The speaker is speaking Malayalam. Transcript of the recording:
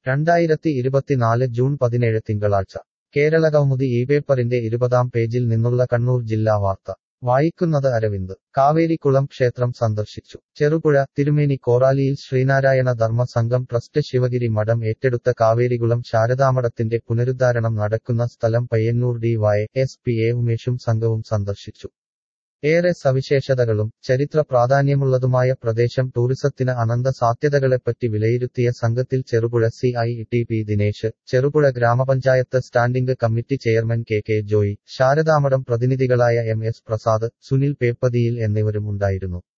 രണ്ടായിരത്തി ഇരുപത്തിനാല് ജൂൺ പതിനേഴ് തിങ്കളാഴ്ച കേരളകൗമുദി ഈ പേപ്പറിന്റെ ഇരുപതാം പേജിൽ നിന്നുള്ള കണ്ണൂർ ജില്ലാ വാർത്ത വായിക്കുന്നത് അരവിന്ദ് കാവേരിക്കുളം ക്ഷേത്രം സന്ദർശിച്ചു ചെറുപുഴ തിരുമേനി കോറാലിയിൽ ശ്രീനാരായണ ധർമ്മ സംഘം ട്രസ്റ്റ് ശിവഗിരി മഠം ഏറ്റെടുത്ത കാവേരികുളം ശാരദാമഠത്തിന്റെ പുനരുദ്ധാരണം നടക്കുന്ന സ്ഥലം Payyanur D Y S P A ഉമേഷും സംഘവും സന്ദർശിച്ചു ഏറെ സവിശേഷതകളും ചരിത്ര പ്രാധാന്യമുള്ളതുമായ പ്രദേശം ടൂറിസത്തിന് അനന്ത സാധ്യതകളെപ്പറ്റി വിലയിരുത്തിയ സംഘത്തിൽ Cherupuzha C I T P Dinesh Cherupuzha ഗ്രാമപഞ്ചായത്ത് standing committee chairman K K Joy Saradamadom പ്രതിനിധികളായ എം എസ് പ്രസാദ് സുനിൽ പേപ്പതിയിൽ എന്നിവരും ഉണ്ടായിരുന്നു